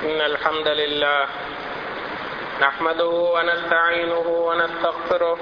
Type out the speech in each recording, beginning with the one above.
إن الحمد لله نحمده ونستعينه ونستغفره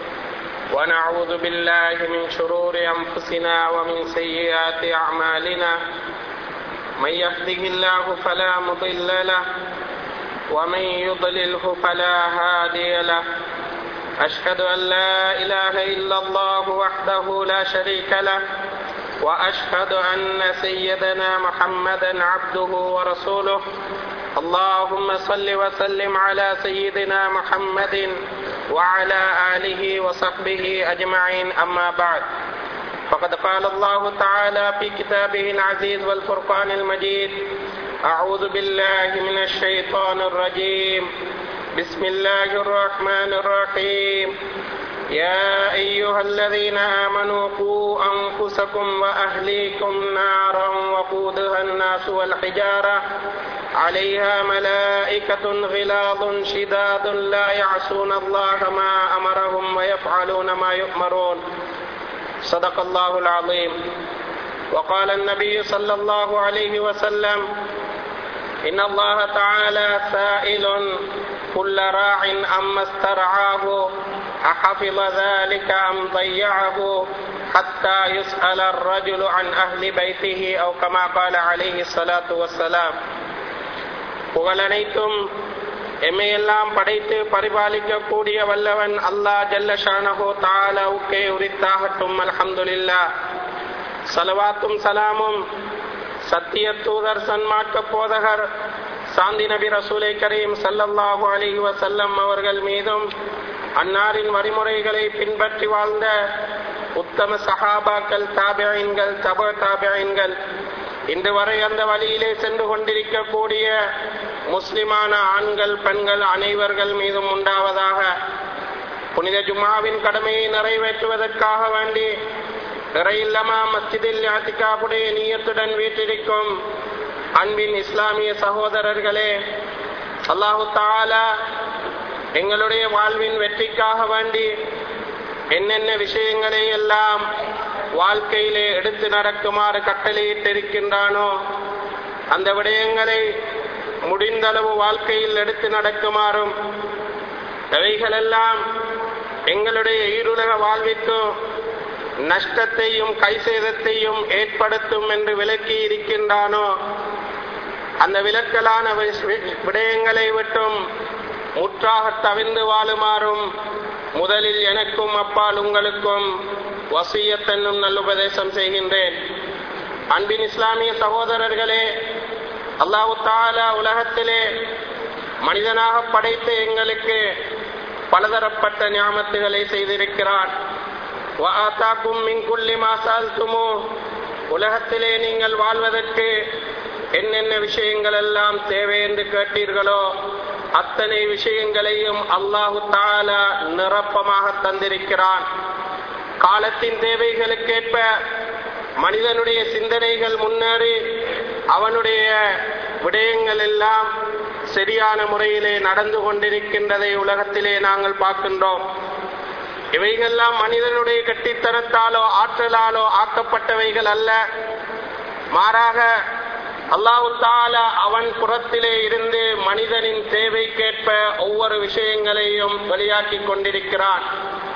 ونعوذ بالله من شرور أنفسنا ومن سيئات أعمالنا من يهده الله فلا مضل له ومن يضلله فلا هادي له أشهد أن لا إله إلا الله وحده لا شريك له وأشهد أن سيدنا محمدا عبده ورسوله اللهم صل وسلم على سيدنا محمد وعلى آله وصحبه أجمعين أما بعد فقد قال الله تعالى في كتابه العزيز والفرقان المجيد أعوذ بالله من الشيطان الرجيم بسم الله الرحمن الرحيم يا أيها الذين آمنوا قوا أنفسكم وأهليكم نارا وقودها الناس والحجارة عليها ملائكة غلاظ شداد لا يعصون الله ما أمرهم ويفعلون ما يؤمرون صدق الله العظيم وقال النبي صلى الله عليه وسلم إن الله تعالى سائل كل راع أما استرعاه أحفظ ذلك أم ضيعه حتى يسأل الرجل عن أهل بيته أو كما قال عليه الصلاة والسلام புகழனைத்தும் எம்மையெல்லாம் படைத்து பரிபாலிக்கக்கூடிய வல்லவன் அல்லாஹ் ஜல்லஷானஹோ தாலாவுக்கே உரித்தாகட்டும் அல்ஹம்துலில்லா சலவாத்தும் சலாமும் சத்திய தூதர் சன்மார்க்க போதகர் சாந்தி நபி ரசூலை கரீம் சல்லல்லாஹு அலிஹி வசல்லம் அவர்கள் மீதும் அன்னாரின் வழிமுறைகளை பின்பற்றி வாழ்ந்த உத்தம சஹாபாக்கள் தாபியன்கள் தப தாபியன்கள் இன்று வரை அந்த வழியிலே சென்று கொண்டிருக்கக்கூடிய முஸ்லிமான ஆண்கள் பெண்கள் அனைவர்கள் மீதும் உண்டாவதாக புனித ஜுமாவின் கடமையை நிறைவேற்றுவதற்காக வேண்டி நிறையில்லமா மஸ்ஜிதில் யாத்திகாவுடைய நீயத்துடன் வீட்டிருக்கும் அன்பின் இஸ்லாமிய சகோதரர்களே அல்லாஹு தாலா எங்களுடைய வாழ்வின் வெற்றிக்காக வேண்டி என்னென்ன விஷயங்களை எல்லாம் வாழ்க்கையிலே எடுத்து நடக்குமாறு கட்டளையிட்டிருக்கின்றானோ அந்த விடயங்களை முடிந்தளவு வாழ்க்கையில் எடுத்து நடக்குமாறும் அவைகளெல்லாம் எங்களுடைய ஈருலக வாழ்விற்கும் நஷ்டத்தையும் கைசேதத்தையும் ஏற்படுத்தும் என்று விலக்கி இருக்கின்றானோ அந்த விலக்கலான விடயங்களை விட்டும் முற்றாக தவிர்ந்து வாழுமாறும் முதலில் எனக்கும் அப்பால் உங்களுக்கும் வசியத்தென்னும் நல்லுபதேசம் செய்கின்றேன் அன்பின் இஸ்லாமிய சகோதரர்களே அல்லாஹு தாலா உலகத்திலே மனிதனாக படைத்து எங்களுக்கு பலதரப்பட்ட ஞாபகத்துகளை செய்திருக்கிறான் உலகத்திலே நீங்கள் வாழ்வதற்கு என்னென்ன விஷயங்கள் எல்லாம் தேவை என்று கேட்டீர்களோ அத்தனை விஷயங்களையும் அல்லாஹு தாலா நிரப்பமாக தந்திருக்கிறான் காலத்தின் தேவைகளுக்கேற்ப மனிதனுடைய சிந்தனைகள் முன்னேறி அவனுடைய விடயங்கள் எல்லாம் சரியான முறையிலே நடந்து கொண்டிருக்கின்றதை உலகத்திலே நாங்கள் பார்க்கின்றோம் இவைகள்லாம் மனிதனுடைய கட்டித்தனத்தாலோ ஆற்றலாலோ ஆக்கப்பட்டவைகள் அல்ல மாறாக அல்லாஹு தாலா அவன் புறத்திலே இருந்து மனிதனின் தேவைக்கேற்ப ஒவ்வொரு விஷயங்களையும் வெளியாக்கி கொண்டிருக்கிறான்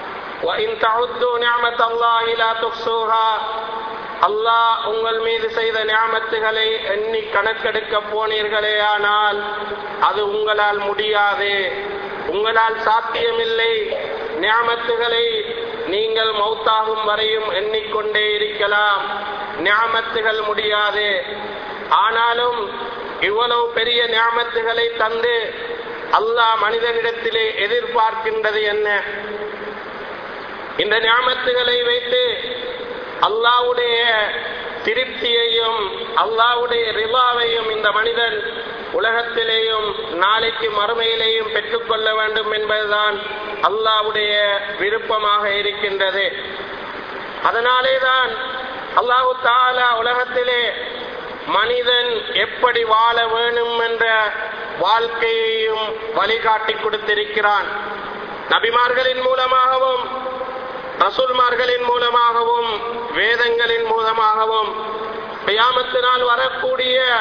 அல்லாஹ் உங்கள் மீது செய்த ஞாபகத்துகளை எண்ணி கணக்கெடுக்க போனீர்களே ஆனால் அது உங்களால் முடியாது உங்களால் சாத்தியமில்லை ஞாபகத்துகளை நீங்கள் மௌத்தாகும் வரையும் எண்ணிக்கொண்டே இருக்கலாம் ஞாபகத்துகள் முடியாது ஆனாலும் இவ்வளவு பெரிய ஞாபகத்துகளை தந்து அல்லாஹ் மனிதனிடத்திலே எதிர்பார்க்கின்றது என்ன இந்த ஞாபகத்துகளை வைத்து அல்லாவுடைய திருப்தியையும் அல்லாவுடைய ரிவாவையும் இந்த மனிதன் உலகத்திலேயும் நாளைக்கு மறுமையிலேயும் பெற்றுக்கொள்ள வேண்டும் என்பதுதான் அல்லாவுடைய விருப்பமாக இருக்கின்றது அதனாலேதான் அல்லாஹு தாலா உலகத்திலே மனிதன் எப்படி வாழ வேணும் என்ற வாழ்க்கையையும் வழிகாட்டி கொடுத்திருக்கிறான் நபிமார்களின் மூலமாகவும் ரசூல்மார்களின் மூலமாகவும் வேதங்களின் மூலமாகவும் கியாமத்தினால் வரக்கூடிய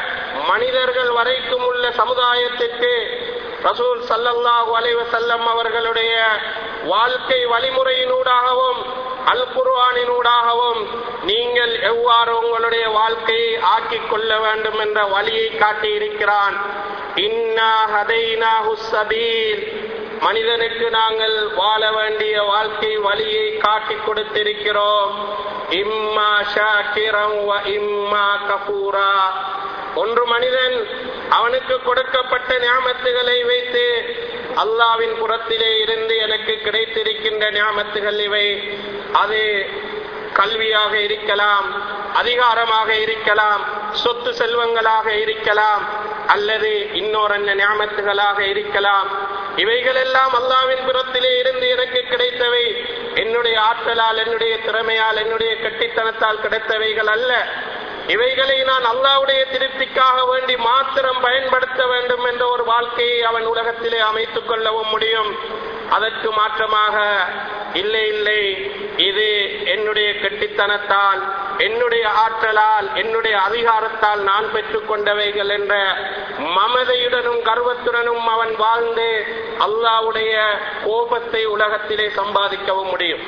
மனிதர்கள் வரைக்கும் உள்ள சமுதாயத்திற்கு ரசூல் சல்லல்லாஹு அலைஹி வஸல்லம் அவர்களுடைய வாழ்க்கை வழிமுறையினூடாகவும் அல் குர்ஆனினூடாகவும் நீங்கள் எவ்வாறு உங்களுடைய வாழ்க்கையை ஆக்கிக் கொள்ள வேண்டும் என்ற வழியை காட்டி இருக்கிறான் இன்னா ஹதைனாஹு சபீல் மனிதனுக்கு நாங்கள் வாழ வேண்டிய வாழ்க்கை வழியை காட்டிக் கொடுத்திருக்கிறோம் இம்மா ஷாக்கிரம் வ இம்மா கபூரா ஒன்று மனிதன் அவனுக்கு கொடுக்கப்பட்ட ஞாபகத்துகளை வைத்து அல்லாவின் புறத்திலே இருந்து எனக்கு கிடைத்திருக்கின்ற ஞாபகத்துகள் இவை அது கல்வியாக இருக்கலாம் அதிகாரமாக இருக்கலாம் சொத்து செல்வங்களாக இருக்கலாம் அல்லது இன்னொரு ஞாபகத்துகளாக இருக்கலாம் இவைகள் எல்லாம் அல்லாவின் புறத்திலே இருந்து எனக்கு கிடைத்தவை என்னுடைய ஆற்றலால் என்னுடைய திறமையால் என்னுடைய கட்டித்தனத்தால் கிடைத்தவைகள் அல்ல இவைகளை நான் அல்லாவுடைய திருப்திக்காக வேண்டி மாத்திரம் பயன்படுத்த வேண்டும் என்ற ஒரு வாழ்க்கையை அவன் உலகத்திலே அமைத்துக் கொள்ளவும் முடியும் அதற்கு மாற்றமாக இல்லை இல்லை இது என்னுடைய கெட்டித்தனத்தால் என்னுடைய ஆற்றலால் என்னுடைய அதிகாரத்தால் நான் பெற்றுக் கொண்டவைகள் என்ற மமதையுடனும் கர்வத்துடனும் அவன் வாழ்ந்து அல்லாவுடைய கோபத்தை உலகத்திலே சம்பாதிக்கவும் முடியும்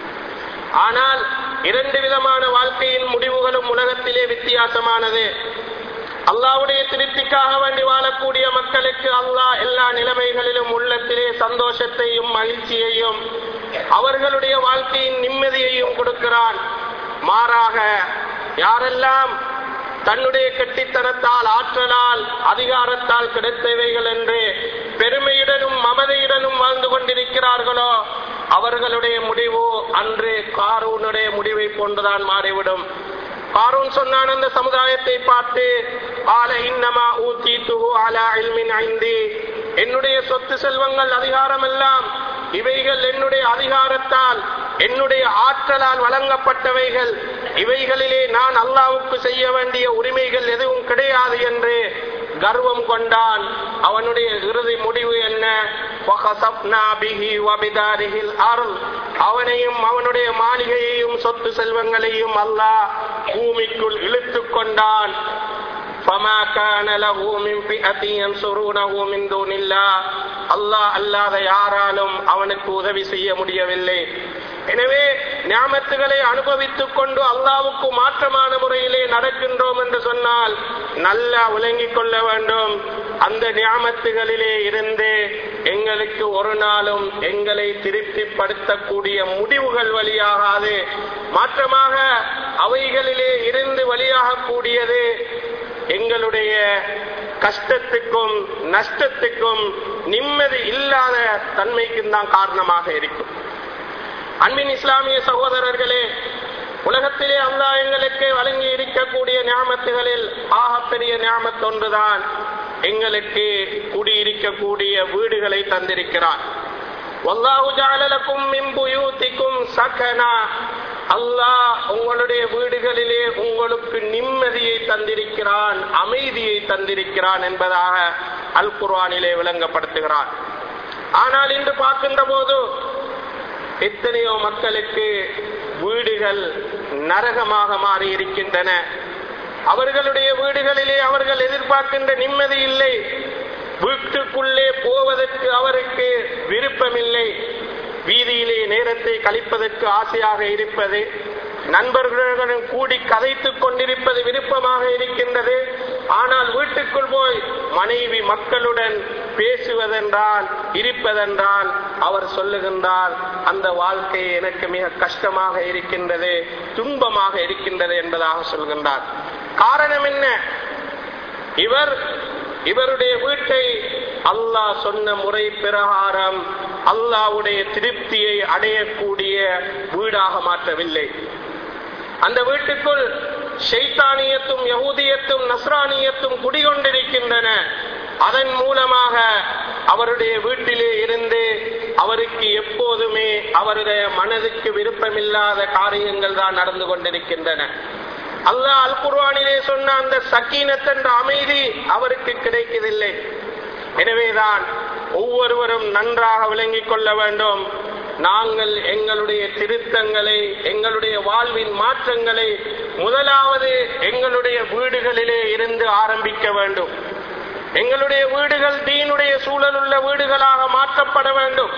ஆனால் இரண்டு விதமான வாழ்க்கையின் முடிவுகளும் உலகத்திலே வித்தியாசமானது அல்லாவுடைய திருப்திக்காக வேண்டி வாழக்கூடிய மக்களுக்கு அல்லாஹ் எல்லா நிலைமைகளிலும் உள்ளத்திலே சந்தோஷத்தையும் மகிழ்ச்சியையும் அவர்களுடைய வாழ்க்கையின் நிம்மதியையும் கொடுக்கிறான் மாறாக யாரெல்லாம் தன்னுடைய கெட்டித்தனத்தால் ஆற்றலால் அதிகாரத்தால் கிடைத்தவைகள் என்று பெருமையுடனும் மமதையுடனும் வாழ்ந்து கொண்டிருக்கிறார்களோ அவர்களுடைய முடிவு அன்று காரூனுடைய முடிவை போன்றுதான் மாறிவிடும் காரூன் சொன்னான் அந்த சமுதாயத்தை பார்த்து ஆல இன்னமா ஊத்தி துகு அலா இல்மின் ஐந்தி என்னுடைய சொத்து செல்வங்கள் அதிகாரம் எல்லாம் இவைகள் என்னுடைய அதிகாரத்தால் என்னுடைய ஆற்றலால் வழங்கப்பட்டவைகள் இவைகளிலே நான் அல்லாவுக்கு செய்ய வேண்டிய உரிமைகள் எதுவும் கிடையாது என்று கர்வம் கொண்டான் அவனுடைய இறுதி முடிவு என்ன அவனையும் அவனுடைய மாளிகையையும் சொத்து செல்வங்களையும் அல்லாஹ் பூமிக்குள் இழுத்துக் கொண்டான் அல்லாஹ் அல்லாத யாராலும் அவனுக்கு உதவி செய்ய முடியவில்லை எனவே ஞாபகத்துகளை அனுபவித்துக் கொண்டு அல்லாவுக்கு மாற்றமான முறையிலே நடக்கின்றோம் என்று சொன்னால் நல்லா விளங்கிக் கொள்ள வேண்டும் அந்த ஞாபகத்துகளிலே இருந்து எங்களுக்கு ஒரு நாளும் எங்களை திருப்திப்படுத்தக்கூடிய முடிவுகள் வழியாகாது மாற்றமாக அவைகளிலே இருந்து வழியாகக்கூடியது எங்களுடைய கஷ்டத்துக்கும் நஷ்டத்துக்கும் நிம்மதி இல்லாத தன்மைக்கும் தான் காரணமாக இருக்கும் அன்பின் இஸ்லாமிய சகோதரர்களே உலகத்திலே அல்லாஹ் எங்களுக்கு வழங்கி இருக்கக்கூடிய ஞாபகத்துகளில் ஆகப்பெரிய ஞாபகத்து ஒன்றுதான் எங்களுக்கு குடியிருக்கக்கூடிய வீடுகளை தந்திருக்கிறார் வல்லாஹு ஜாலலக்கும் மிம்புயூத்திக்கும் சகனா அல்லாஹ் உங்களுடைய வீடுகளிலே உங்களுக்கு நிம்மதியை தந்திருக்கிறான் அமைதியை தந்திருக்கிறான் என்பதாக அல் குர்ஆனிலே விளங்கப்படுத்துகிறான் ஆனால் இன்று பார்க்கின்ற போது எத்தனையோ மக்களுக்கு வீடுகள் நரகமாக மாறி இருக்கின்றன அவர்களுடைய வீடுகளிலே அவர்கள் எதிர்பார்க்கின்ற நிம்மதி இல்லை வீட்டுக்குள்ளே போவதற்கு அவருக்கு விருப்பமில்லை வீதியிலே நேரத்தை கழிப்பதற்கு ஆசையாக இருப்பது நண்பர்களுடன் கூடி கதைத்துக் கொண்டிருப்பது விருப்பமாக இருக்கின்றது ஆனால் வீட்டுக்குள் போய் மனைவி மக்களுடன் பேசுவதென்றால் இருப்பதென்றால் அவர் சொல்லுகின்றார் அந்த வாழ்க்கை எனக்கு மிக கஷ்டமாக இருக்கின்றது துன்பமாக இருக்கின்றது என்பதாக சொல்கின்றார் காரணம் என்ன இவர் இவருடைய வீட்டை அல்லாஹ் சொன்ன முறை பிரகாரம் அல்லாவுடைய திருப்தியை அடையக்கூடிய வீடாக மாற்றவில்லை அந்த வீட்டுக்குள் ஷைத்தானியத்தும் யகூதியத்தும் நஸ்ரானியத்தும் குடிகொண்டிருக்கின்றன அதன் மூலமாக அவருடைய வீட்டிலே இருந்து அவருக்கு எப்போதுமே அவருடைய மனதுக்கு விருப்பமில்லாத காரியங்கள் தான் நடந்து கொண்டிருக்கின்றன அல்லாஹ் அல் குர்வானிலே சொன்ன அந்த சக்கீனத் என்ற அமைதி அவருக்கு கிடைக்கவில்லை எனவேதான் ஒவ்வொருவரும் நன்றாக விளங்கிக் கொள்ள வேண்டும் நாங்கள் எங்களுடைய திருத்தங்களை எங்களுடைய வாழ்வின் மாற்றங்களை முதலாவது எங்களுடைய வீடுகளிலே இருந்து ஆரம்பிக்க வேண்டும் எங்களுடைய வீடுகள் தீனுடைய சூழலுள்ள வீடுகளாக மாற்றப்பட வேண்டும்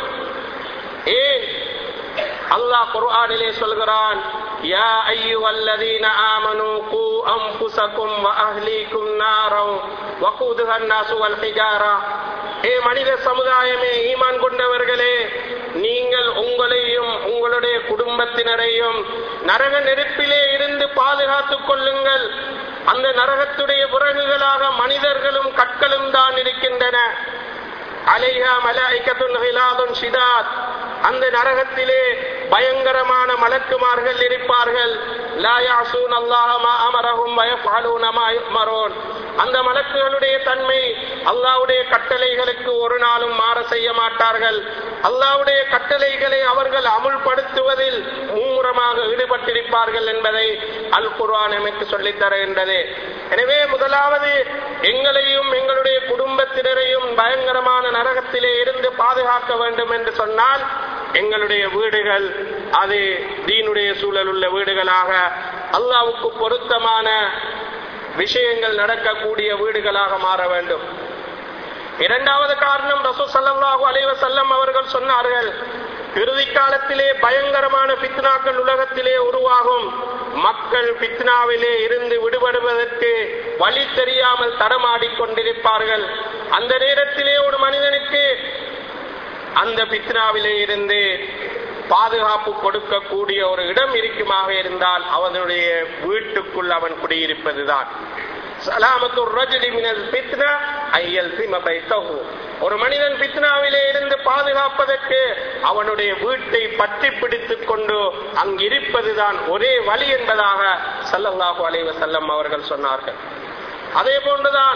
ஏன் அல்லாஹ் குர்ஆனிலே சொல்கிறான் யா அய்யுஹல்லதீன ஆமனூ கூ அன்ஃபுஸகும் வ அஹ்லீக்கும் நாரம் வகூதுஹா அன்னாசு வல் ஹிஜாரா ஏ மனித சமுதாயமே ஈமான் கொண்டவர்களே நீங்கள் உங்களையும் உங்களுடைய குடும்பத்தினரையும் நரக நெருப்பிலே இருந்து பாதுகாத்துக் கொள்ளுங்கள் அந்த நரகத்துடைய பிறகுகளாக மனிதர்களும் கற்களும் தான் இருக்கின்றன அலைஹா மலாய்கத்துன் ஹிலாதுன் ஷிதாத் அந்த நரகத்திலே பயங்கரமான மலக்குமார்கள் இருப்பார்கள் லா யாசூன் அல்லாஹ மா அமரஹும் வயஃபஅலூன மா யுமரூன் அந்த மலக்குகளுடைய தன்மை அல்லாஹ்வுடைய கட்டளைகளுக்கு ஒரு நாளும் மாற செய்ய மாட்டார்கள் அல்லாஹ்வுடைய கட்டளைகளை அவர்கள் அமுல்படுத்துவதில் மும்முரமாக ஈடுபட்டிருப்பார்கள் என்பதை அல் குர்ஆன் நமக்கு சொல்லித் தருகின்றது எனவே முதலாவது எங்களையும் எங்களுடைய குடும்பத்தினரையும் பயங்கரமான நரகத்திலே இருந்து பாதுகாக்க வேண்டும் என்று சொன்னால் எங்களுடைய வீடுகள் அது தீனுடைய சூழல் உள்ள வீடுகளாக அல்லாவுக்கு பொருத்தமான விஷயங்கள் நடக்கக்கூடிய வீடுகளாக மாற வேண்டும் இரண்டாவது காரணம் ரசூ சல்லாஹூ அலைவசல்லம் அவர்கள் சொன்னார்கள் இறுதி காலத்திலே பயங்கரமான பித்னாக்கள் உலகத்திலே உருவாகும் மக்கள் பித்னாவிலே இருந்து விடுபடுவதற்கு வழி தெரியாமல் தடமாடிக் கொண்டிருப்பார்கள் அந்த நேரத்திலே ஒரு மனிதனுக்கு அந்த பித்னாவிலே இருந்து பாதுகாப்பு கொடுக்கக்கூடிய ஒரு இடம் இருக்குமாக இருந்தால் அவனுடைய வீட்டுக்குள் அவன் குடியிருப்பதுதான் சலாமத்து ரஜுலி மினல் பித்னா ஐயல் சிம பைத்தஹு ஒரு மனிதன் பித்னாவிலே இருந்து பாதுகாப்பதற்கு அவனுடைய வீட்டை பற்றி பிடித்துக் கொண்டு அங்கிருப்பதுதான் ஒரே வழி என்பதாக சல்லல்லாஹு அலைஹி வஸல்லம் அவர்கள் சொன்னார்கள் அதே போன்றுதான்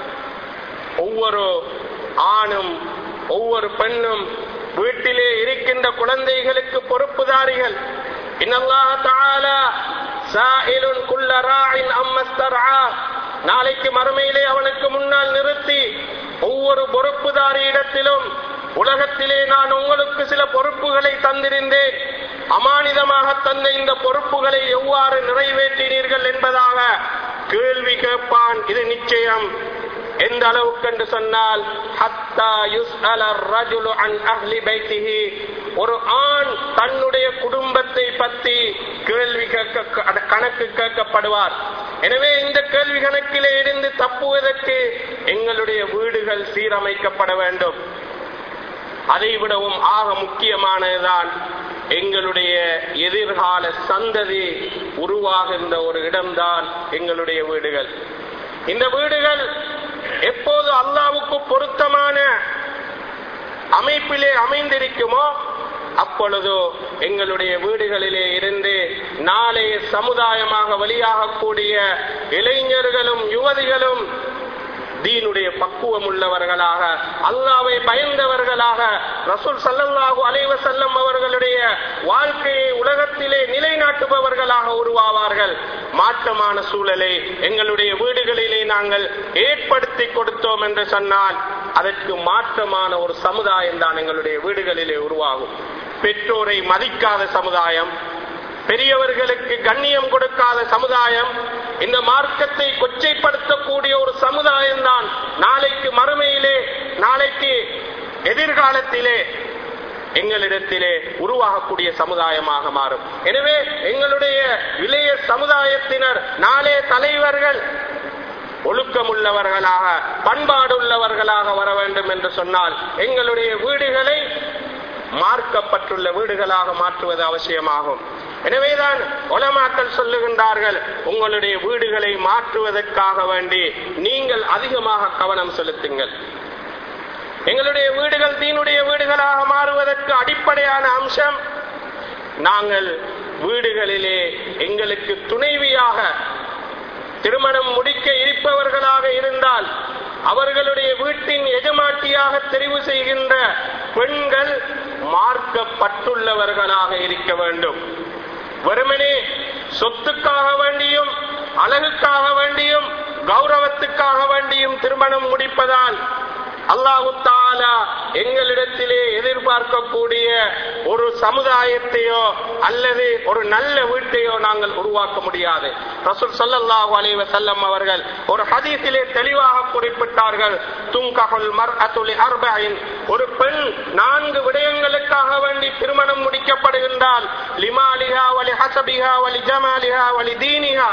ஒவ்வொரு ஆணும் ஒவ்வொரு பெண்ணும் வீட்டிலே இருக்கின்ற குழந்தைகளுக்கு பொறுப்புதாரிகள் இன்னல்லாஹ தஆலா சாயிலுன் குல்ல ராஇன் அம்மஸ்தர்ஆ நாளைக்கு மறுமையிலே அவனுக்கு முன்னால் நிறுத்தி ஒவ்வொரு பொறுப்புதாரியிடத்திலும் உலகத்திலே நான் உங்களுக்கு சில பொறுப்புகளை தந்திருந்தேன் அமானிதமாக தந்த இந்த பொறுப்புகளை எவ்வாறு நிறைவேற்றினீர்கள் என்பதாக கேள்வி கேட்பான் இது நிச்சயம் எந்த அளவுக்கு என்று சொன்னால் ஹத்தா யுஸ்அல ரஜுலு அன் அஹ்லி பைத்திஹி ஒரு ஆண் தன்னுடைய குடும்பத்தை பற்றி கேள்வி கேட்க கணக்கு கேட்கப்படுவார் எனவே இந்த கேள்வி கணக்கிலே இருந்து தப்புவதற்கு எங்களுடைய வீடுகள் சீரமைக்கப்பட வேண்டும் அதை விடவும் ஆக முக்கியமானதுதான் எங்களுடைய எதிர்கால சந்ததி உருவாகின்ற ஒரு இடம்தான் எங்களுடைய வீடுகள் இந்த வீடுகள் எப்போது அல்லாவுக்கு பொருத்தமான அமைப்பிலே அமைந்திருக்குமோ அப்பொழுது எங்களுடைய வீடுகளிலே இருந்து நாளைய சமுதாயமாக வெளியாகக்கூடிய இளைஞர்களும் யுவதிகளும் தீனுடைய பக்குவம் உள்ளவர்களாக அல்லாவை பயந்தவர்களாக ரசூல் சல்லல்லாஹு அலைவ செல்லம் அவர்களுடைய வாழ்க்கையை உலகத்திலே நிலைநாட்டுபவர்களாக உருவாவார்கள் மாற்றமான சூழலை எங்களுடைய வீடுகளிலே நாங்கள் ஏற்படுத்தி கொடுத்தோம் என்று சொன்னால் அதற்கு மாற்றமான ஒரு சமுதாயம் தான் எங்களுடைய வீடுகளிலே உருவாகும் பெற்றோரை மதிக்காத சமுதாயம் பெரியவர்களுக்கு கண்ணியம் கொடுக்காத சமுதாயம் இந்த மார்க்கத்தை கொச்சைப்படுத்தக்கூடிய ஒரு சமுதாயம் தான் நாளைக்கு மறுமையிலே நாளைக்கு எதிர்காலத்திலே எங்களிடத்திலே உருவாகக்கூடிய சமுதாயமாக மாறும் எனவே எங்களுடைய இளைய சமுதாயத்தினர் நாளே தலைவர்கள் ஒழுக்கமுள்ளவர்களாக பண்பாடுள்ளவர்களாக வர வேண்டும் என்று சொன்னால் எங்களுடைய வீடுகளை மார்க்கப்பட்டுள்ள வீடுகளாக மாற்றுவது அவசியமாகும் எனவேதான் உலமாக்கள் சொல்லுகின்றார்கள் உங்களுடைய வீடுகளை மாற்றுவதற்காக வேண்டி நீங்கள் அதிகமாக கவனம் செலுத்துங்கள் எங்களுடைய வீடுகள் தீனுடைய வீடுகளாக மாறுவதற்கு அடிப்படையான அம்சம் நாங்கள் வீடுகளிலே எங்களுக்கு துணைவியாக திருமணம் முடிக்க இருப்பவர்களாக இருந்தால் அவர்களுடைய வீட்டின் எஜமாட்டியாக தெரிவு செய்கின்ற பெண்கள் மார்க்கப்பட்டுள்ளவர்களாக இருக்க வேண்டும் வெறுமனே சொத்துக்காக வேண்டியும் அழகுக்காக வேண்டியும் கௌரவத்துக்காக வேண்டியும் திருமணம் முடிப்பதால் அல்லாஹு தாலா எங்களிடத்திலே எதிர்பார்க்கக்கூடிய ஒரு சமுதாயத்தையோ அல்லது ஒரு நல்ல வீட்டையோ நாங்கள் உருவாக்க முடியாது ரசூல் ஸல்லல்லாஹு அலைஹி வஸல்லம் அவர்கள் ஒரு ஹதீஸிலே தெளிவாக குறிப்பிட்டார்கள் துங்கஹுல் மர்அத்து அர்பஇன் ஒரு பெண் நான்கு விடயங்களுக்காக வேண்டி திருமணம் முடிக்கப்படுகின்றால் லிமாலிஹா வலி ஹசபிஹா வலி ஜமாலிஹா வலி தீனிஹா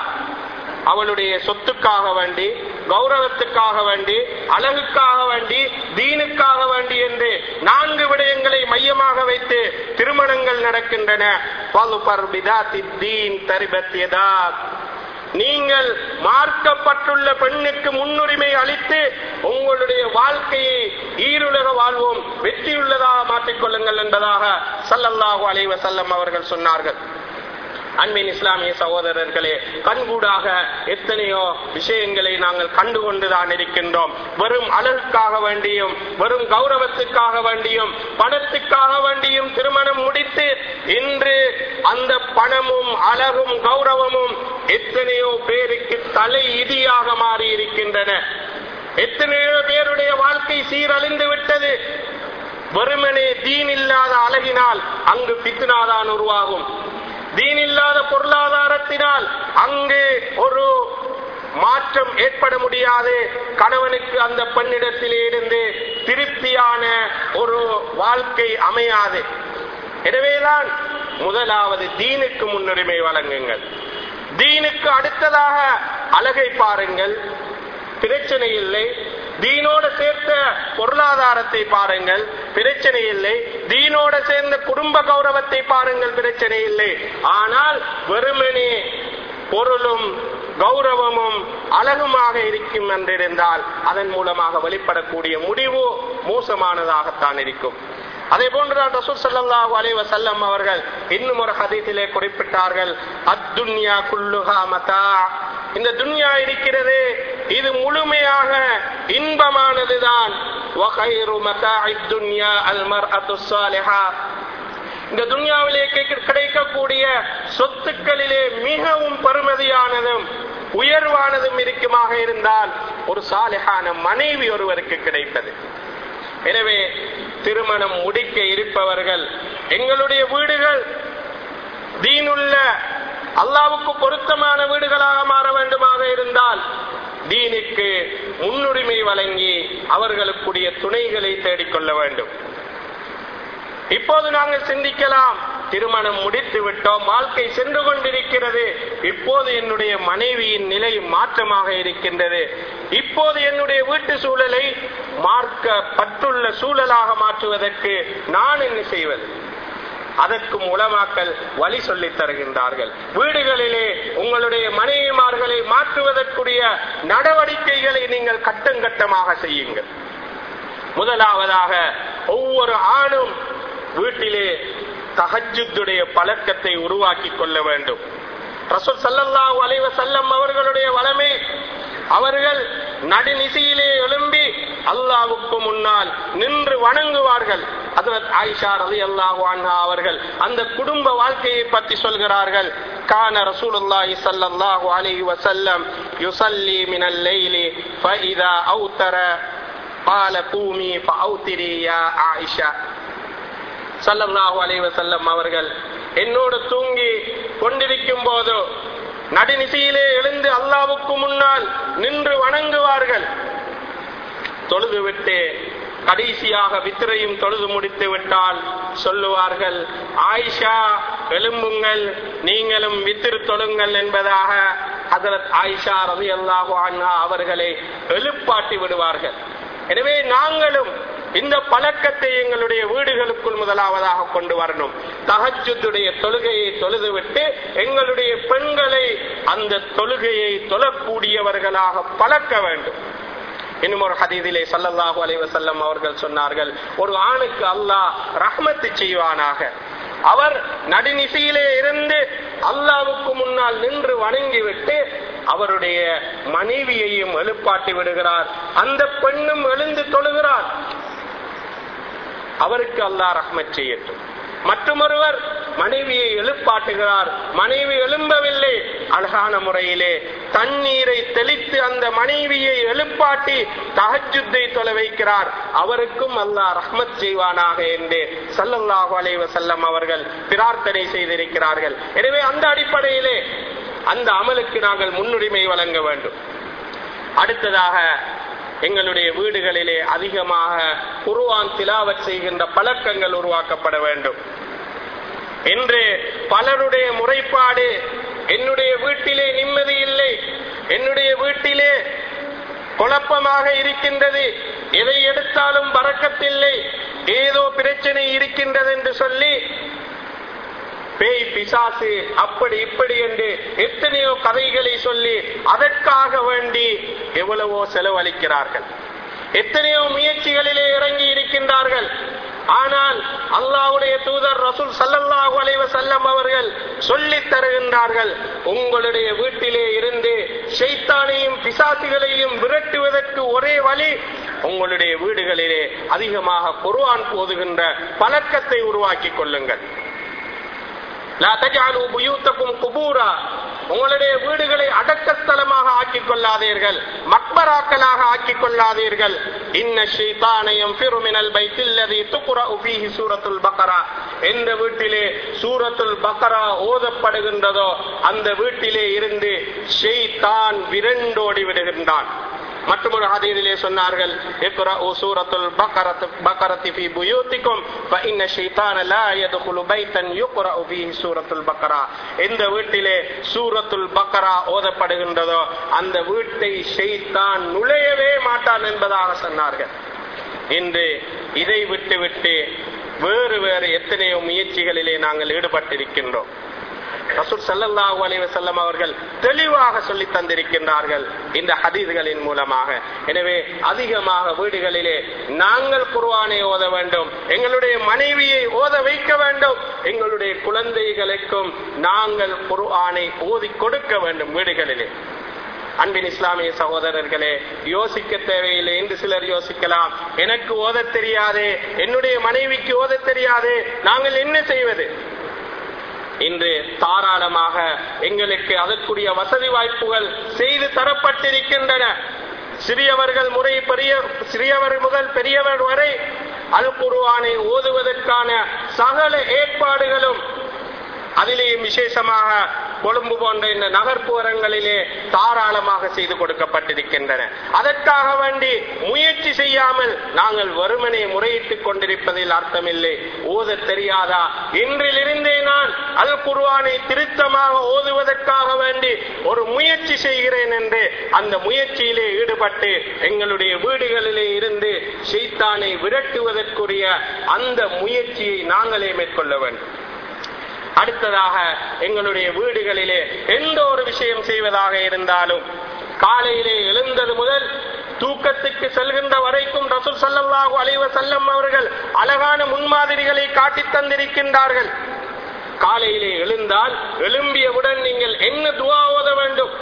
அவளுடைய சொத்துக்காக வேண்டி கௌரவத்துக்காக வேண்டி அழகுக்காக வேண்டி தீனுக்காக வேண்டி என்று நான்கு விடயங்களை மையமாக வைத்து திருமணங்கள் நடக்கின்றன பலுபர் பிதாத்தி தீன் தரிபத் யதாத். நீங்கள் மார்க்கப்பட்டுள்ள பெண்ணுக்கு முன்னுரிமை அளித்து உங்களுடைய வாழ்க்கையை ஈருலக வாழ்வோம் வெற்றியுள்ளதாக மாற்றிக்கொள்ளுங்கள் என்பதாக சல்லல்லாஹு அலைஹி வஸல்லம் அவர்கள் சொன்னார்கள் அன்பின் இஸ்லாமிய சகோதரர்களே கண்கூடாக எத்தனையோ விஷயங்களை நாங்கள் கண்டுகொண்டுதான் இருக்கின்றோம் வெறும் அழகுக்காக வேண்டியும் வெறும் கௌரவத்துக்காக வேண்டியும் பணத்துக்காக வேண்டியும் திருமணம் முடித்து இன்று அந்த பணமும் அழகும் கௌரவமும் எத்தனையோ பேருக்கு தலை இடியாக மாறி இருக்கின்றன எத்தனையோ பேருடைய வாழ்க்கை சீரழிந்து விட்டது வெறுமனே தீன் இல்லாத அழகினால் அங்கு பித்னாதான் உருவாகும் தீன் இல்லாத பொருளாதாரத்தினால் அங்கு ஒரு மாற்றம் ஏற்பட முடியாது கணவனுக்கு அந்த பெண்ணிடத்திலே இருந்து திருப்தியான ஒரு வாழ்க்கை அமையாது எனவேதான் முதலாவது தீனுக்கு முன்னுரிமை வழங்குங்கள் தீனுக்கு அடுத்ததாக அழகை பாருங்கள் பிரச்சனை இல்லை தீனோட சேர்த்த பொருளாதாரத்தை பாருங்கள் பிரச்சனை இல்லை தீனோட சேர்ந்த குடும்ப கௌரவத்தை பாருங்கள் பிரச்சனை இல்லை ஆனால் வெறுமனே பொருளும் கௌரவமும் அழகுமாக இருக்கும் என்றிருந்தால் அதன் மூலமாக வெளிப்படக்கூடிய முடிவு மோசமானதாகத்தான் இருக்கும் அதே போன்றுதான் ரசூல் ஸல்லல்லாஹு அலைஹி வஸல்லம் அவர்கள் இன்னும் ஒரு ஹதீஸிலே குறிப்பிட்டார்கள் அத்துன்யா குல்லுஹா மதா இந்த துன்யா இருக்கிறது இது முழுமையாக இன்பமானதுதான் வகைரு மதாஇத் துன்யா அல் மர்அத்து ஸாலிஹா இந்த துன்யாவிலே கிடைக்க- கிடைக்கக்கூடிய சொத்துக்களிலே மிகவும் பெருமதியானதும் உயர்வானதும் இருக்குமாக இருந்தால் ஒரு சாலிஹான மனைவி ஒருவருக்கு கிடைப்பது எனவே திருமணம் முடிக்க இருப்பவர்கள் எங்களுடைய வீடுகள் தீனுள்ள அல்லாவுக்கு பொருத்தமான வீடுகளாக மாற வேண்டுமாக இருந்தால் தீனுக்கு முன்னுரிமை வழங்கி அவர்களுக்குரிய துணைகளை தேடிக்கொள்ள வேண்டும் இப்போது நாங்கள் சிந்திக்கலாம் திருமணம் முடித்து விட்டோம் வாழ்க்கை சென்று கொண்டிருக்கிறது இப்போது என்னுடைய மனைவியின் நிலை மாற்றமாக இருக்கின்றது இப்போது என்னுடைய வீட்டு சூழலை மார்க்க பற்றுள்ள சூழலாக மாற்றுவதற்கு நான் என்ன செய்வது அதற்கு உலமாக்கள் வழி சொல்லித் தருகின்றார்கள் வீடுகளிலே உங்களுடைய மனைவிமார்களை மாற்றுவதற்குரிய நடவடிக்கைகளை நீங்கள் கட்டம் கட்டமாக செய்யுங்கள் முதலாவதாக ஒவ்வொரு ஆணும் வீட்டிலே தஹஜுடைய பழக்கத்தை உருவாக்கி கொள்ள வேண்டும் ரசூல் ஸல்லல்லாஹு அலைஹி வஸல்லம் அவர்களுடைய வளமை அவர்கள் நடுநிசையிலே எழும்பி அல்லாஹ்வுக்கு முன்னால் நின்று வணங்குவார்கள் ஹஜ்ரத் ஆயிஷா ரலியல்லாஹு அன்ஹா அவர்கள் அந்த குடும்ப வாழ்க்கையை பற்றி சொல்கிறார்கள் கான ரசூலுல்லாஹி ஸல்லல்லாஹு அலைஹி வஸல்லம் யுஸல்லி மினல் லைலி ஃபஇதா அவுத்தர قال قومي فأوتري يا عائشة சல்லல்லாஹு அலைஹி வஸல்லம் அவர்கள் என்னோடு தூங்கி கொண்டிருக்கும் போது நடுநிசையிலே எழுந்து அல்லாவுக்கு முன்னால் நின்று வணங்குவார்கள் தொழுது விட்டு கடைசியாக வித்திரையும் தொழுது முடித்து விட்டால் சொல்லுவார்கள் ஆயிஷா எழும்புங்கள் நீங்களும் வித்திரு தொழுங்கள் என்பதாக ஹஜரத் ஆயிஷா ரலியல்லாஹு அன்ஹா அவர்களை எழுப்பாட்டி விடுவார்கள் எனவே நாங்களும் இந்த பழக்கத்தை எங்களுடைய வீடுகளுக்குள் முதலாவதாக கொண்டு வரணும் தஹஜுடைய தொழுகையை தொழுதுவிட்டு எங்களுடைய பெண்களை அந்த தொழுகையை தொழக்கூடியவர்களாக பழக்க வேண்டும் இன்னும் ஒரு ஹதீதிலே சல்லல்லாஹு அலைஹி வஸல்லம் அவர்கள் சொன்னார்கள் ஒரு ஆணுக்கு அல்லாஹ் ரஹ்மத்து செய்வானாக அவர் நடுநிசையிலே இருந்து அல்லாவுக்கு முன்னால் நின்று வணங்கிவிட்டு அவருடைய மனைவியையும் எழுப்பாட்டி விடுகிறார் அந்த பெண்ணும் எழுந்து தொழுகிறார் அவருக்கு அல்லாஹ் ரஹ்மத் செய்யட்டும் மற்றொருவர் மனைவியை எழுப்பாட்டுகிறார் மனைவி எழும்பவில்லை அழகான முறையிலே தண்ணீரை தெளித்து அந்த மனைவியை எழுப்பாட்டி தஹஜுத்தை தொலை வைக்கிறார் அவருக்கும் அல்லாஹ் ரஹ்மத் செய்வானாக என்று சல்லல்லாஹு அலைஹி வஸல்லம் அவர்கள் பிரார்த்தனை செய்திருக்கிறார்கள் எனவே அந்த அடிப்படையிலே அந்த அமலுக்கு நாங்கள் முன்னுரிமை வழங்க வேண்டும் அடுத்ததாக எங்களுடைய வீடுகளிலே அதிகமாக குருவான் திலாவத் செய்கின்ற பழக்கங்கள் உருவாக்கப்பட வேண்டும் என்று பலருடைய முறைப்பாடு என்னுடைய வீட்டிலே நிம்மதி இல்லை என்னுடைய வீட்டிலே குழப்பமாக இருக்கின்றது எதை எடுத்தாலும் பறக்கத்தில்லை ஏதோ பிரச்சனை இருக்கின்றது என்று சொல்லி பேய் பிசாசு அப்படி இப்படி என்று எத்தனையோ கதைகளை சொல்லி அதற்காக வேண்டி எவ்வளவோ செலவழிக்கிறார்கள் எத்தனையோ முயற்சிகளிலே இறங்கி இருக்கின்றார்கள் ஆனால் அல்லாஹ்வுடைய தூதர் ரசூல் ஸல்லல்லாஹு அலைஹி வஸல்லம் அவர்கள் சொல்லித் தருகின்றார்கள் உங்களுடைய வீட்டிலே இருந்து ஷைத்தானையும் பிசாசுகளையும் விரட்டுவதற்கு ஒரே வழி உங்களுடைய வீடுகளிலே அதிகமாக குர்ஆன் ஓதுகின்ற பழக்கத்தை உருவாக்கிக் கொள்ளுங்கள் லா தஜாலு புயூத்தக்கும் குபூரா உங்களுடைய வீடுகளை அடக்கஸ்தலமாக ஆக்கிக் கொள்ளாதீர்கள் மக்பராக்களாக ஆக்கிக் கொள்ளாதீர்கள் இன்ன ஷைத்தானயம் ஃபிருமினல் பைத்தில்லதி துக்ரஉ ஃபீஹி சூரத்துல் பக்ரா எந்த வீட்டிலே சூரத்துல் பக்ரா ஓதப்படுகின்றதோ அந்த வீட்டிலே இருந்து ஷைத்தான் விரண்டோடி விடுகின்றான் மற்றொரு ஹதீரிலே சொன்னார்கள் இக்ரஉ சூரத்துல் பக்கரத் பக்கரத்தி ஃபீ புயூத்திக்கும் ஃபஇன்ன ஷைத்தான லா யதுகுலு பைத்தன் யுக்ரஉ ஃபீஹி சூரத்துல் பக்கரா எந்த வீட்டிலே சூரத்துல் பக்கரா ஓதப்படுகின்றதோ அந்த வீட்டை ஷைத்தான் நுழையவே மாட்டான் என்பதாக சொன்னார்கள் இன்று இதை விட்டுவிட்டு வேறு வேறு எத்தனையோ முயற்சிகளிலே நாங்கள் ஈடுபட்டிருக்கின்றோம் ரசூல் ஸல்லல்லாஹு அலைஹி வஸல்லம் அவர்கள் தெளிவாக சொல்லி தந்திருக்கின்றார்கள் இந்த ஹதீஸ்களின் மூலமாக எனவே அதிகமாக வீடுகளிலே நாங்கள் குர்ஆனை ஓத வேண்டும் எங்களுடைய மனைவியை ஓத வைக்க வேண்டும் எங்களுடைய குழந்தைகளுக்கும் நாங்கள் குர்ஆனை ஓதி கொடுக்க வேண்டும் வீடுகளிலே அன்பின் இஸ்லாமிய சகோதரர்களே யோசிக்க தேவையில்லை என்று சிலர் யோசிக்கலாம் எனக்கு ஓதத் தெரியாது என்னுடைய மனைவிக்கு ஓதத் தெரியாது நாங்கள் என்ன செய்வது இன்று தாராளமாக எங்களுக்கு அதற்குரிய வசதி வாய்ப்புகள் செய்து தரப்பட்டிருக்கின்றன சிறியவர்கள் முறை பெரிய சிறியவர் முதல் பெரியவர் வரை அல் குருவானை ஓதுவதற்கான சகல ஏற்பாடுகளும் அதிலேயும் விசேஷமாக கொழும்பு போன்ற இந்த நகர்ப்புறங்களிலே தாராளமாக செய்து கொடுக்கப்பட்டிருக்கின்றன அதற்காக வேண்டி முயற்சி செய்யாமல் நாங்கள் வறுமனை முறையிட்டுக் கொண்டிருப்பதில் அர்த்தமில்லை ஓத தெரியாதா இன்றிலிருந்தே நான் அல் குர்ஆனை திருத்தமாக ஓதுவதற்காக வேண்டி ஒரு முயற்சி செய்கிறேன் என்று அந்த முயற்சியிலே ஈடுபட்டு எங்களுடைய வீடுகளிலே இருந்து ஷைத்தானை விரட்டுவதற்குரிய அந்த முயற்சியை நாங்களே மேற்கொள்ள வேண்டும் அடுத்ததாக எங்களுடைய வீடுகளிலே எந்த ஒரு விஷயம் செய்வதாக இருந்தாலும் காலையிலே எழுந்தது முதல் தூக்கத்துக்கு செல்கின்ற வரைக்கும் ரசூல் ஸல்லல்லாஹு அலைஹி வஸல்லம் அவர்கள் அழகான முன்மாதிரிகளை காட்டித் தந்திருக்கின்றார்கள் காலையிலே எழுந்தால் எழும்பியவுடன் நீங்கள் என்ன துவா ஓத வேண்டும்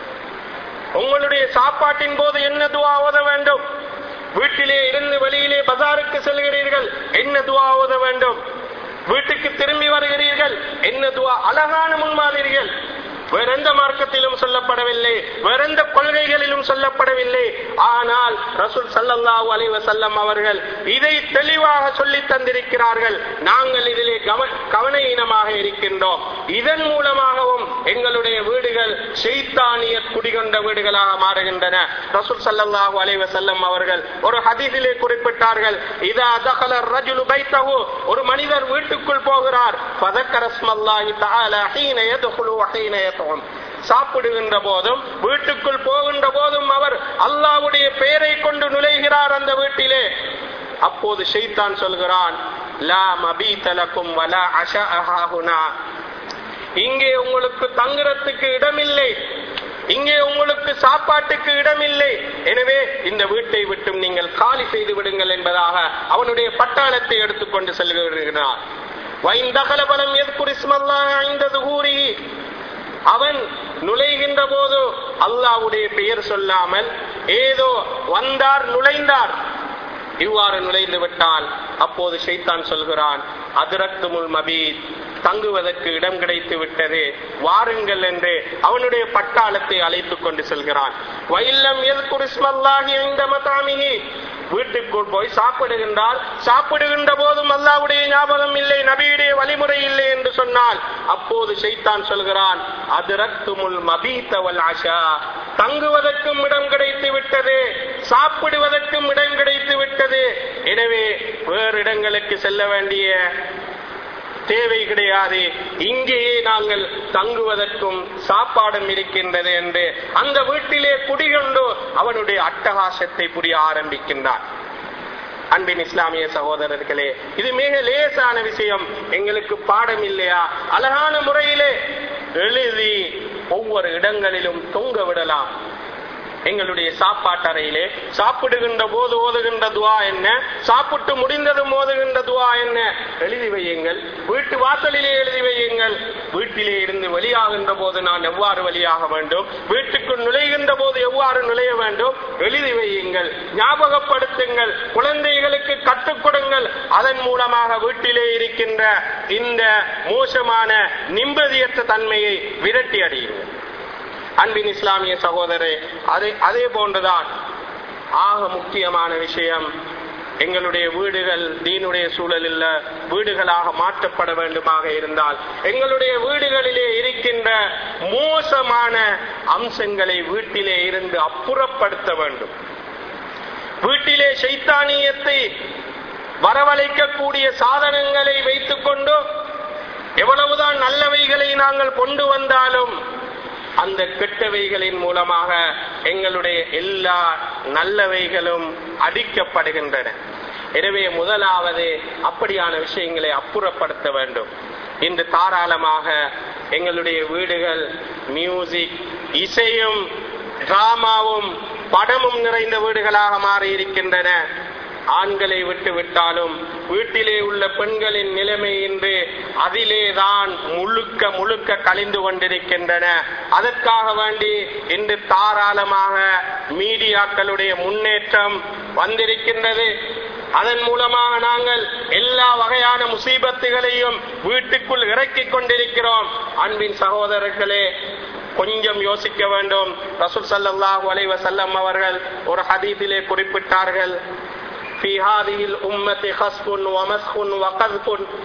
உங்களுடைய சாப்பாட்டின் போது என்ன துவா ஓத வேண்டும் வீட்டிலே இருந்து வெளியிலே பஜாருக்கு செல்கிறீர்கள் என்ன துவா ஓத வேண்டும் வீட்டுக்கு திரும்பி வருகிறீர்கள் என்ன துவா அழகான முன்மாதிரிகள் வேற எந்த மார்க்கத்திலும் சொல்லப்படவில்லை வேற எந்த கொள்கைகளிலும் சொல்லப்படவில்லை ஆனால் ரசூல் சல்லல்லாஹு அலைஹி வஸல்லம் அவர்கள் இதை தெளிவாக சொல்லி தந்திருக்கிறார்கள் நாங்கள் இதிலே கவ கவனஈனமாக இருக்கின்றோம் இதன் மூலமாகவும் எங்களுடைய வீடுகள் ஷைத்தானிய குடிகொண்ட வீடுகளாக மாறுகின்றன ரசூல் சல்லல்லாஹு அலைஹி வஸல்லம் அவர்கள் ஒரு ஹதீஸிலே குறிப்பிட்டார்கள் இதா தகல ரஜுலு பைத்தஹு ஒரு மனிதர் வீட்டுக்குள் போகிறார் ஃபதக்கர ஸ்மல்லாஹி தஆலா ஹீன யதுகுலு வ ஹீன யத்உம் சாப்பிடுகின்ற போதும் வீட்டுக்குள் போகின்ற போதும் அவர் அல்லாஹ்வுடைய பெயரை கொண்டு நுழைகிறார் அந்த வீட்டிலே அப்போது ஷைத்தான் சொல்கிறான் லா மபீத லக்கும் வலா அஷஅஹாஹுனா இங்கே உங்களுக்கு தங்குறதுக்கு இடமில்லை இங்கே உங்களுக்கு சாப்பாட்டுக்கு இடமில்லை எனவே இந்த வீட்டை விட்டும் நீங்கள் காலி செய்து விடுங்கள் என்பதாக அவனுடைய பட்டாளத்தை எடுத்துக்கொண்டு செல்கிறார் வைந்தகல பலம் எதுக்குரிஸ்மல்லாஹ் ஐந்தது கூறி அவன் நுழைகின்ற போது அல்லாஹ்வுடைய பெயர் சொல்லாமல் ஏதோ வந்தார் நுழைந்தார் இவ்வாறு நுழைந்து விட்டால் அப்போது ஷைத்தான் சொல்கிறான் அதிரத்துமுல் மபீத் தங்குவதற்கு இடம் கிடைத்து விட்டது வாருங்கள் என்று அவனுடைய பட்டாளத்தை அழைத்துக் கொண்டு செல்கிறான் வயல்லம் எல்குரிஸ்மல்லாகி இந்த மதாமிகி வீட்டுக்குள் போய் சாப்பிடுகின்றார் சாப்பிடுகின்ற போதும் அல்லாவுடைய ஞாபகம் இல்லை நபியுடைய வழிமுறை இல்லை என்று சொன்னால் அப்போது ஷைத்தான் சொல்கிறான் அதிரத்துமுல் மபீத்தவல் ஆஷா தங்குவதற்கும் இடம் கிடைத்து விட்டது சாப்பிடுவதற்கும் இடம் கிடைத்து விட்டது எனவே வேறு இடங்களுக்கு செல்ல வேண்டிய தேவை கிடையாது இங்கேயே நாங்கள் தங்குவதற்கும் சாப்பாடும் இருக்கின்றது என்று அந்த வீட்டிலே குடிகொண்டு அவனுடைய அட்டகாசத்தை புரிய ஆரம்பிக்கின்றான் அன்பின் இஸ்லாமிய சகோதரர்களே இது மிக லேசான விஷயம் எங்களுக்கு பாடம் இல்லையா அழகான முறையிலே எழுதி ஒவ்வொரு இடங்களிலும் தொங்க விடலாம் எங்களுடைய சாப்பாட்டறையிலே சாப்பிடுகின்ற போது ஓதுகின்ற துவா என்ன சாப்பிட்டு முடிந்ததும் ஓதுகின்ற துவா என்ன எழுதி வையுங்கள் வீட்டு வாசலிலே எழுதி வையுங்கள் வீட்டிலே இருந்து வெளியாகின்ற போது நான் எவ்வாறு வெளியாக வேண்டும் வீட்டுக்குள் நுழைகின்ற போது எவ்வாறு நுழைய வேண்டும் எழுதி வையுங்கள் ஞாபகப்படுத்துங்கள் குழந்தைகளுக்கு கற்றுக் கொடுங்கள் அதன் மூலமாக வீட்டிலே இருக்கின்ற இந்த மோசமான நிம்மதியற்ற தன்மையை விரட்டி அடையுங்கள் அன்பின் இஸ்லாமிய சகோதரே அதே அதே போன்றுதான் ஆக முக்கியமான விஷயம் எங்களுடைய வீடுகள் தீனுடைய சூழலில் வீடுகளாக மாற்றப்பட வேண்டுமாக இருந்தால் எங்களுடைய வீடுகளிலே இருக்கின்ற மோசமான அம்சங்களை வீட்டிலே இருந்து அப்புறப்படுத்த வேண்டும் வீட்டிலே சைத்தானியத்தை வரவழைக்கக்கூடிய சாதனங்களை வைத்துக் கொண்டு எவ்வளவுதான் நல்லவைகளை நாங்கள் கொண்டு வந்தாலும் அந்த கெட்டவைகளின் மூலமாக எங்களுடைய எல்லா நல்லவைகளும் அடிக்கப்படுகின்றன எனவே முதலாவது அப்படியான விஷயங்களை அப்புறப்படுத்த வேண்டும் இன்று தாராளமாக எங்களுடைய வீடுகள் மியூசிக் இசையும் டிராமாவும் படமும் நிறைந்த வீடுகளாக மாறி இருக்கின்றன ஆண்களை விட்டு விட்டாலும் வீட்டிலே உள்ள பெண்களின் நிலைமை இன்று அதிலேதான் முழுக்க முழுக்க கழிந்து கொண்டிருக்கின்றன அதற்காக வேண்டி இன்று தாராளமாக மீடியாக்களுடைய முன்னேற்றம் வந்திருக்கின்றது அதன் மூலமாக நாங்கள் எல்லா வகையான முசீபத்துகளையும் வீட்டுக்குள் இறக்கிக் கொண்டிருக்கிறோம் அன்பின் சகோதரர்களே கொஞ்சம் யோசிக்க வேண்டும் ரசூல் சல்லாஹூ அலைவ செல்லம் அவர்கள் ஒரு ஹதீதிலே குறிப்பிட்டார்கள் في هذه الأمة خسف ومسخ وقذف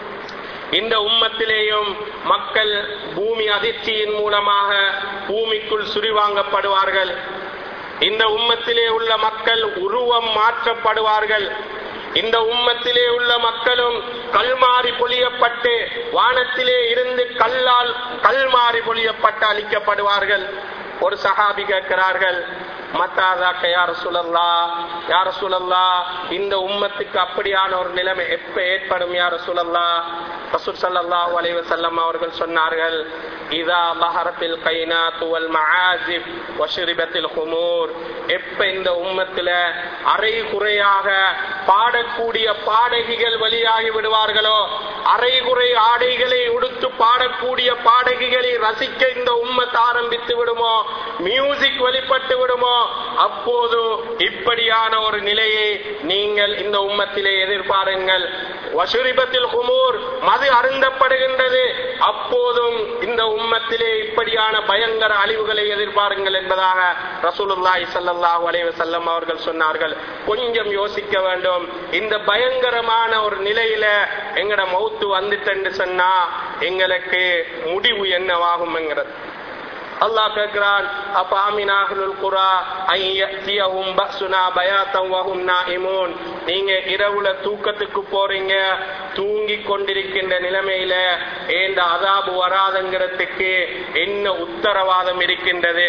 இந்த உம்மத்திலேயும் மக்கள் பூமி அதிர்ச்சியின் மூலமாக பூமிக்குள் சுரிவாங்கப்படுவார்கள் இந்த உம்மத்திலே உள்ள மக்கள் உருவம் மாற்றப்படுவார்கள் இந்த உம்மத்திலே உள்ள மக்களும் கல்மாறி பொழியப்பட்டு வானத்திலே இருந்து கல்லால் கல்மாறி பொழியப்பட்டு அழிக்கப்படுவார்கள் ஒரு சஹாபி கேட்கிறார்கள் மத்தாதாக்க யார சுழல்லா யார சுழல்லா இந்த உம்மத்துக்கு அப்படியான ஒரு நிலைமை எப்ப ஏற்படும் யார சுழல்லா ரசூல் சல்லாஹூ அலைவ செல்லம் அவர்கள் சொன்னார்கள் இதா பஹரத்தில் கைனா துவல் மஆசிப் வஷரிபத்தில் ஹுமூர் எப்ப இந்த உம்மத்துல அரை குறையாக பாடக்கூடிய பாடகிகள் வெளியாகி விடுவார்களோ அரைகுறை ஆடைகளை உடுத்து பாடக்கூடிய பாடகிகளை ரசிக்க இந்த உம்மத் ஆரம்பித்து விடுமோ மியூசிக் வெளிப்பட்டு விடுமோ அப்போது இப்படியான ஒரு நிலையை நீங்கள் இந்த உம்மத்திலே எதிர்பாருங்கள் வசுரிபத்தில் குமூர் மது அருந்தப்படுகின்றது அப்போதும் இந்த உம்மத்திலே இப்படியான பயங்கர அழிவுகளை எதிர்பாருங்கள் என்பதாக ரசூலுல்லாஹி ஸல்லல்லாஹு அலைஹி வஸல்லம் அவர்கள் சொன்னார்கள் கொஞ்சம் யோசிக்க வேண்டும் இந்த பயங்கரமான ஒரு நிலையில எங்கட மௌத்து வந்துட்டேன்னு சொன்னா எங்களுக்கு முடிவு என்னவாகும்ங்கிறது அல்லாஹ் கேட்கிறான் அப்ப ஆமினாஹுல் குரா ஐயத்தியஹும் பஸ்ஸுனா பயாத்தம் வஹும் நாஇமூன் நீங்க இரவுல தூக்கத்துக்கு போறீங்க தூங்கி கொண்டிருக்கின்ற நிலைமையில ஏந்த அதாபு வராதுங்கிறதுக்கு என்ன உத்தரவாதம் இருக்கின்றது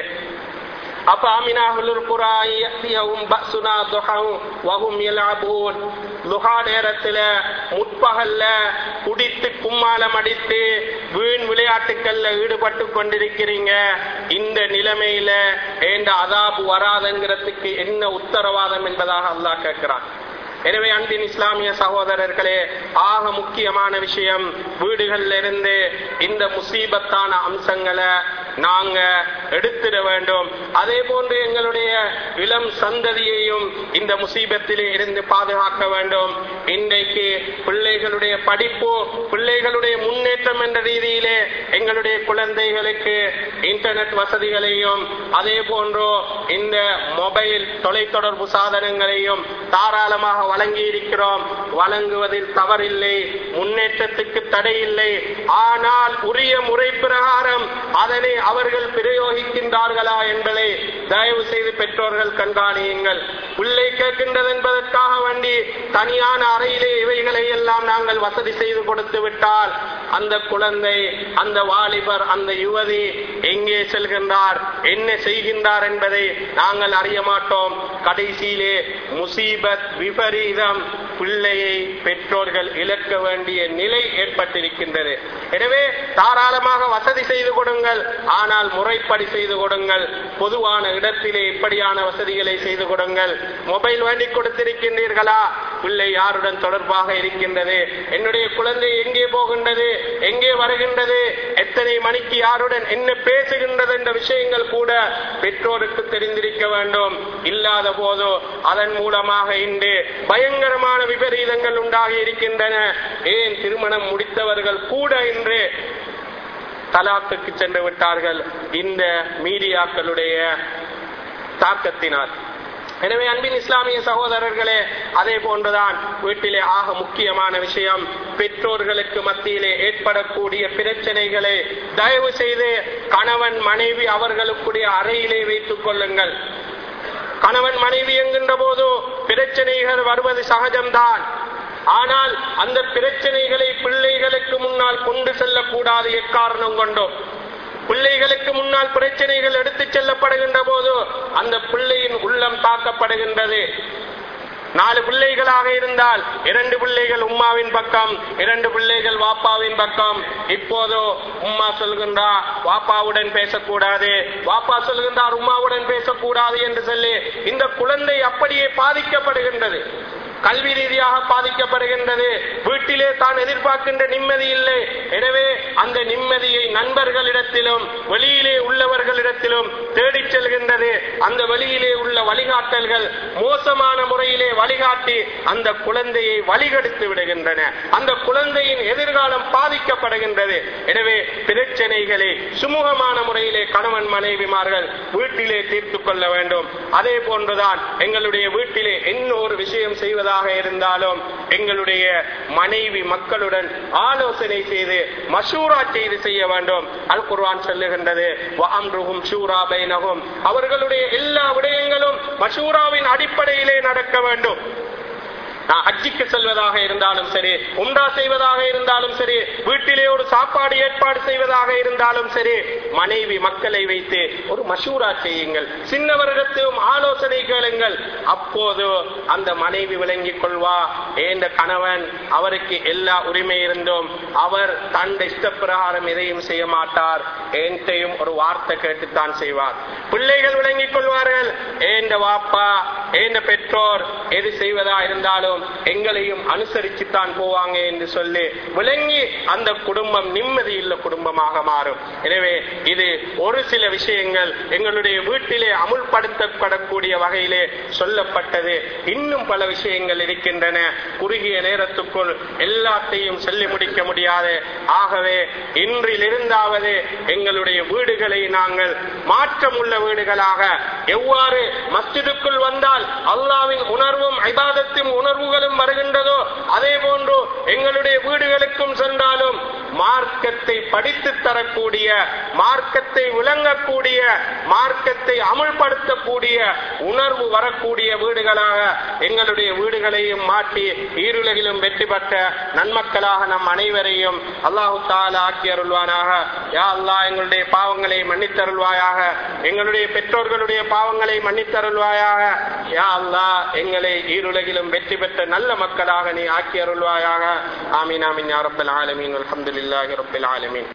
அப்ப ஆமினாஹுல் குரா ஐயத்தியஹும் பஸ்ஸுனா துஹம் வஹும் யலஅபூன் லுஹா நேரத்துல முற்பகல்ல குடித்து கும்மாலம் அடித்து வீண் விளையாட்டுக்கள்ல ஈடுபட்டு கொண்டிருக்கிறீங்க இந்த நிலைமையில ஏண்ட அதாபு வராதுங்கிறதுக்கு என்ன உத்தரவாதம் என்பதாக அல்லாஹ் கேட்கிறான் எனவே அன்பின் இஸ்லாமிய சகோதரர்களே ஆக முக்கியமான விஷயம் வீடுகள்ல இருந்து இந்த முசீபத்தான அம்சங்களை நாங்க எடுத்திட வேண்டும் அதே போன்று எங்களுடைய இளம் சந்ததியையும் இந்த முசீபத்திலே இருந்து பாதுகாக்க வேண்டும் இன்றைக்கு பிள்ளைகளுடைய படிப்பு பிள்ளைகளுடைய முன்னேற்றம் என்ற ரீதியிலே எங்களுடைய குழந்தைகளுக்கு இன்டர்நெட் வசதிகளையும் அதே போன்று இந்த மொபைல் தொலைத்தொடர்பு சாதனங்களையும் தாராளமாக வழங்கி இருக்கிறோம் வழங்குவதில் தவறில்லை முன்னேற்றத்துக்கு தடையில்லை ஆனால் உரிய முறை பிரகாரம் அதனை அவர்கள் பிரயோகிக்கின்றார்களா என்பதை தயவு செய்து பெற்றோர்கள் கண்காணியுங்கள் பிள்ளை கேட்கின்றது என்பதற்காக வேண்டி தனியான அறையிலே இவைகளை எல்லாம் நாங்கள் வசதி செய்து கொடுத்து விட்டால் அந்த குழந்தை அந்த வாலிபர் அந்த யுவதி எங்கே செல்கின்றார் என்ன செய்கின்றார் என்பதை நாங்கள் அறிய மாட்டோம் கடைசியிலே முசீபத் விபரீதம் பிள்ளையை பெற்றோர்கள் இழக்க வேண்டிய நிலை ஏற்பட்டிருக்கின்றது எனவே தாராளமாக வசதி செய்து கொடுங்கள் ஆனால் முறைப்படி செய்து கொடுங்கள் பொதுவான இடத்திலே இப்படியான வசதிகளை செய்து கொடுங்கள் மொபைல் வேண்டி கொடுத்திருக்கின்றீர்களா பிள்ளை யாருடன் தொடர்பாக இருக்கின்றது என்னுடைய குழந்தை எங்கே போகின்றது எங்கே வருகின்றது எத்தனை மணிக்கு யாருடன் என்ன பேசுகின்றது என்ற விஷயங்கள் கூட பெற்றோருக்கு தெரிந்திருக்க வேண்டும் இல்லாத போதோ அதன் மூலமாக இன்று பயங்கரமான விபரீதங்கள் உண்டாகி இருக்கின்றன ஏன் திருமணம் முடித்தவர்கள் கூட இன்று தலாக்குக்கு சென்று விட்டார்கள் இந்த மீடியாக்களுடைய தாக்கத்தினால் எனவே அன்பின் இஸ்லாமிய சகோதரர்களே அதே போன்றுதான் வீட்டிலே ஆக முக்கியமான விஷயம் பெற்றோர்களுக்கு மத்தியிலே ஏற்படக்கூடிய பிரச்சனைகளை தயவு செய்து கணவன் மனைவி அவர்களுக்குடைய அறையிலே வைத்துக் கொள்ளுங்கள் கணவன் மனைவி என்கின்ற போது பிரச்சனைகள் வருவது சகஜம்தான் ஆனால் அந்த பிரச்சனைகளை பிள்ளைகளுக்கு முன்னால் கொண்டு செல்லக்கூடாது எக்காரணம் கொண்டோ பிள்ளைகளுக்கு முன்னால் பிரச்சனைகள் எடுத்துச் செல்லப்படுகின்ற போது அந்த பிள்ளையின் உள்ளம் தாக்கப்படுகின்றது நாலு பிள்ளைகளாக இருந்தால் இரண்டு பிள்ளைகள் உம்மாவின் பக்கம் இரண்டு பிள்ளைகள் வாப்பாவின் பக்கம் இப்போதோ உம்மா சொல்கின்றா வாப்பாவுடன் பேசக்கூடாது வாப்பா சொல்கின்றார் உம்மாவுடன் பேசக்கூடாது என்று சொல்லி இந்த குழந்தை அப்படியே பாதிக்கப்படுகின்றது கல்வி ரீதியாக பாதிக்கப்படுகின்றது வீட்டிலே தான் எதிர்பார்க்கின்ற நிம்மதி இல்லை எனவே அந்த நிம்மதியை நண்பர்களிடத்திலும் வெளியிலே உள்ளவர்களிடத்திலும் தேடிச் செல்கின்றது அந்த வெளியிலே உள்ள வழிகாட்டல்கள் மோசமான முறையிலே வழிகாட்டி அந்த குழந்தையை வழிகெடுத்து விடுகின்றன அந்த குழந்தையின் எதிர்காலம் பாதிக்கப்படுகின்றது எனவே பிரச்சனைகளை சுமூகமான முறையிலே கணவன் மனைவிமார்கள் வீட்டிலே தீர்த்துக் கொள்ள வேண்டும் அதே போன்றுதான் எங்களுடைய வீட்டிலே இன்னொரு விஷயம் செய்வதாக இருந்தாலும் எங்களுடைய மனைவி மக்களுடன் ஆலோசனை செய்து மசூரா செய்து செய்ய வேண்டும் அல் குர்ஆன் சொல்லுகின்றது வஅம்ருஹும் ஷூரா பைனஹும் அவர்களுடைய எல்லா விடயங்களும் மசூராவின் அடிப்படையிலே நடக்க வேண்டும் நான் ஹஜ்ஜிக்கு செல்வதாக இருந்தாலும் சரி உம்ரா செய்வதாக இருந்தாலும் சரி வீட்டிலே ஒரு சாப்பாடு ஏற்பாடு செய்வதாக இருந்தாலும் சரி மனைவி மக்களை வைத்து ஒரு மசூரா செய்யுங்கள் சின்னவரிடத்திலும் ஆலோசனை கேளுங்கள் அப்போது அந்த மனைவி விளங்கிக் கொள்வா ஏந்த கணவன் அவருக்கு எல்லா உரிமை இருந்தும் அவர் தன் இஷ்ட பிரகாரம் எதையும் செய்ய மாட்டார் என்கிட்டையும் ஒரு வார்த்தை கேட்டுத்தான் செய்வார் பிள்ளைகள் விளங்கிக் கொள்வார்கள் ஏந்த வாப்பா ஏந்த பெற்றோர் எது செய்வதா இருந்தாலும் எங்களையும் அனுசரிச்சுத்தான் போவாங்க என்று சொல்லி விளங்கி அந்த குடும்பம் நிம்மதி இல்ல குடும்பமாக மாறும் எனவே இது ஒரு சில விஷயங்கள் எங்களுடைய வீட்டிலே அமுல்படுத்தப்படக்கூடிய வகையிலே சொல்லப்பட்டது இன்னும் பல விஷயங்கள் இருக்கின்றன குறுகிய நேரத்துக்குள் எல்லாத்தையும் சொல்லி முடிக்க முடியாது ஆகவே இன்றிலிருந்தாவது எங்களுடைய வீடுகளை நாங்கள் மாற்றமுள்ள வீடுகளாக எவ்வாறு மஸ்ஜிதுக்குள் வந்தால் அல்லாவின் உணர்வும் ஐபாதத்தின் உணர்வுகளும் வருகின்றதோ அதே போன்று எங்களுடைய வீடுகளுக்கும் சென்றாலும் மார்க்கத்தை படித்து தரக்கூடிய மார்க்கத்தை விளங்கக்கூடிய மார்க்கத்தை அமுல்படுத்தக்கூடிய உணர்வு வரக்கூடிய வீடுகளாக எங்களுடைய வீடுகளையும் மாற்றி ஈருலகிலும் வெற்றி பெற்ற நன்மக்களாக நம் அனைவரையும் அல்லாஹு தாலா ஆக்கி அருள்வானாக யா அல்லாஹ் எங்களுடைய பாவங்களை மன்னித்தருள்வாயாக எங்களுடைய பெற்றோர்களுடைய பாவங்களை மன்னித்தருள்வாயாக யா அல்லாஹ் எங்களை ஈருலகிலும் வெற்றி பெற்ற நல்ல மக்களாக நீ ஆக்கி அருள்வாயாக ஆமீன் ஆமீன் யா ரப்பல் ஆலமீன் அல்ஹம்துலில்லாஹி ரப்பில் ஆலமீன்